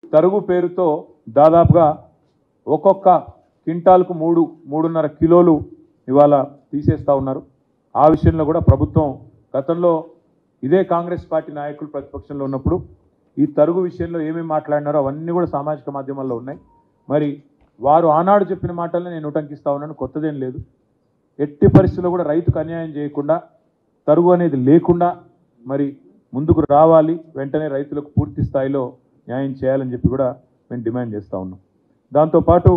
తరుగు పేరుతో దాదాపుగా ఒక్కొక్క క్వింటాల్కు మూడు మూడున్నర కిలోలు ఇవాళ తీసేస్తా ఉన్నారు ఆ విషయంలో కూడా ప్రభుత్వం గతంలో ఇదే కాంగ్రెస్ పార్టీ నాయకులు ప్రతిపక్షంలో ఉన్నప్పుడు ఈ తరుగు విషయంలో ఏమేమి మాట్లాడినారో అవన్నీ కూడా సామాజిక మాధ్యమాల్లో ఉన్నాయి మరి వారు ఆనాడు చెప్పిన మాటల్ని నేను ఉటంకిస్తా ఉన్నాను కొత్తదేం లేదు ఎట్టి పరిస్థితుల్లో కూడా రైతుకు అన్యాయం చేయకుండా తరుగు అనేది లేకుండా మరి ముందుకు రావాలి వెంటనే రైతులకు పూర్తి స్థాయిలో న్యాయం చేయాలని చెప్పి కూడా మేము డిమాండ్ చేస్తూ ఉన్నాం దాంతోపాటు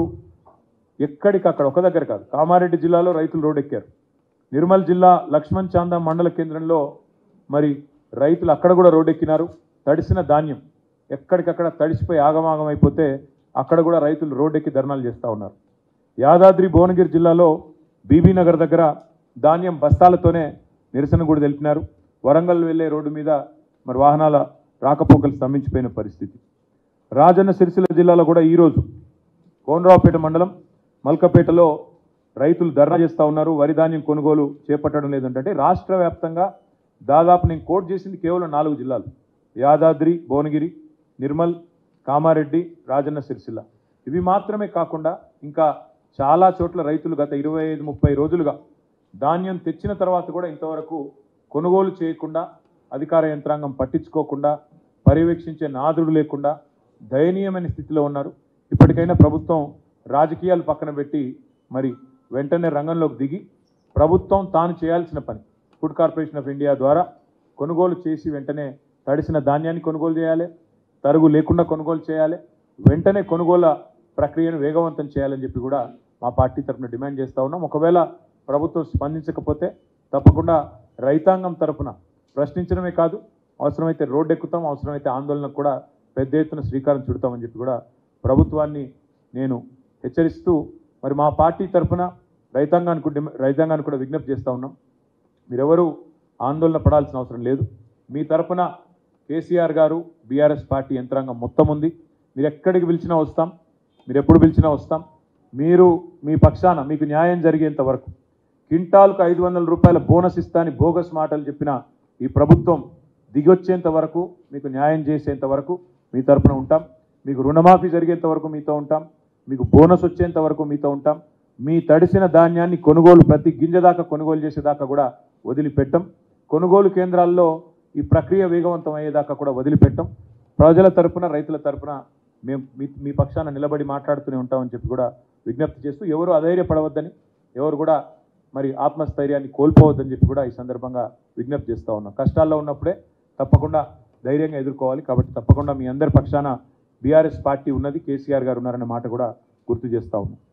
ఎక్కడికక్కడ ఒక దగ్గర కాదు కామారెడ్డి జిల్లాలో రైతులు రోడ్డెక్కారు నిర్మల్ జిల్లా లక్ష్మణ్ చాందా మండల కేంద్రంలో మరి రైతులు అక్కడ కూడా రోడ్డెక్కినారు తడిసిన ధాన్యం ఎక్కడికక్కడ తడిసిపోయి ఆగమాగం అయిపోతే అక్కడ కూడా రైతులు రోడ్డెక్కి ధర్నాలు చేస్తూ ఉన్నారు యాదాద్రి భువనగిరి జిల్లాలో బీబీ నగర్ దగ్గర ధాన్యం బస్తాలతోనే నిరసన కూడా తెలిపినారు వరంగల్ వెళ్లే రోడ్డు మీద మరి వాహనాల రాకపోకలు స్తంభించిపోయిన పరిస్థితి రాజన్న సిరిసిల్ల జిల్లాలో కూడా ఈరోజు కోనరావుపేట మండలం మల్కపేటలో రైతులు ధర్నా చేస్తూ ఉన్నారు వరి ధాన్యం కొనుగోలు చేపట్టడం లేదంటే రాష్ట్ర వ్యాప్తంగా దాదాపు నేను కోట్ చేసింది కేవలం నాలుగు జిల్లాలు యాదాద్రి భువనగిరి నిర్మల్ కామారెడ్డి రాజన్న సిరిసిల్ల ఇవి మాత్రమే కాకుండా ఇంకా చాలా చోట్ల రైతులు గత ఇరవై ఐదు ముప్పై రోజులుగా ధాన్యం తెచ్చిన తర్వాత కూడా ఇంతవరకు కొనుగోలు చేయకుండా అధికార యంత్రాంగం పట్టించుకోకుండా పర్యవేక్షించే నాదుడు లేకుండా దయనీయమైన స్థితిలో ఉన్నారు ఇప్పటికైనా ప్రభుత్వం రాజకీయాలు పక్కన పెట్టి మరి వెంటనే రంగంలోకి దిగి ప్రభుత్వం తాను చేయాల్సిన పని ఫుడ్ కార్పొరేషన్ ఆఫ్ ఇండియా ద్వారా కొనుగోలు చేసి వెంటనే తడిసిన ధాన్యాన్ని కొనుగోలు చేయాలి తరుగు లేకుండా కొనుగోలు చేయాలి వెంటనే కొనుగోలు ప్రక్రియను వేగవంతం చేయాలని చెప్పి కూడా మా పార్టీ తరఫున డిమాండ్ చేస్తూ ఉన్నాం ఒకవేళ ప్రభుత్వం స్పందించకపోతే తప్పకుండా రైతాంగం తరఫున ప్రశ్నించడమే కాదు అవసరమైతే రోడ్డు ఎక్కుతాం అవసరమైతే ఆందోళనకు కూడా పెద్ద ఎత్తున శ్రీకారం చుడతామని చెప్పి కూడా ప్రభుత్వాన్ని నేను హెచ్చరిస్తూ మరి మా పార్టీ తరఫున రైతాంగానికి డిమ- రైతాంగానికి కూడా విజ్ఞప్తి చేస్తూ ఉన్నాం మీరెవరూ ఆందోళన పడాల్సిన అవసరం లేదు మీ తరఫున కేసీఆర్ గారు బీఆర్ఎస్ పార్టీ యంత్రాంగం మొత్తం ఉంది మీరు ఎక్కడికి పిలిచినా వస్తాం మీరు ఎప్పుడు పిలిచినా వస్తాం మీరు మీ పక్షాన మీకు న్యాయం జరిగేంత వరకు క్వింటాల్కు ఐదు వందల రూపాయల బోనస్ ఇస్తా అని బోగస్ మాటలు చెప్పిన ఈ ప్రభుత్వం దిగొచ్చేంత వరకు మీకు న్యాయం చేసేంత వరకు మీ తరపున ఉంటాం మీకు రుణమాఫీ జరిగేంత వరకు మీతో ఉంటాం మీకు బోనస్ వచ్చేంత వరకు మీతో ఉంటాం మీ తడిసిన ధాన్యాన్ని కొనుగోలు ప్రతి గింజ దాకా కొనుగోలు చేసేదాకా కూడా వదిలిపెట్టం కొనుగోలు కేంద్రాల్లో ఈ ప్రక్రియ వేగవంతం అయ్యేదాకా కూడా వదిలిపెట్టం ప్రజల తరపున రైతుల తరపున మేము మీ మీ పక్షాన నిలబడి మాట్లాడుతూనే ఉంటామని చెప్పి కూడా విజ్ఞప్తి చేస్తూ ఎవరు అధైర్యపడవద్దని ఎవరు కూడా మరి ఆత్మస్థైర్యాన్ని కోల్పోవద్దని చెప్పి కూడా ఈ సందర్భంగా విజ్ఞప్తి చేస్తూ ఉన్నాం కష్టాల్లో ఉన్నప్పుడే తప్పకుండా ధైర్యంగా ఎదుర్కోవాలి కాబట్టి తప్పకుండా మీ అందరి పక్షాన బీఆర్ఎస్ పార్టీ ఉన్నది కేసీఆర్ గారు ఉన్నారనే మాట కూడా గుర్తు చేస్తూ ఉన్నాం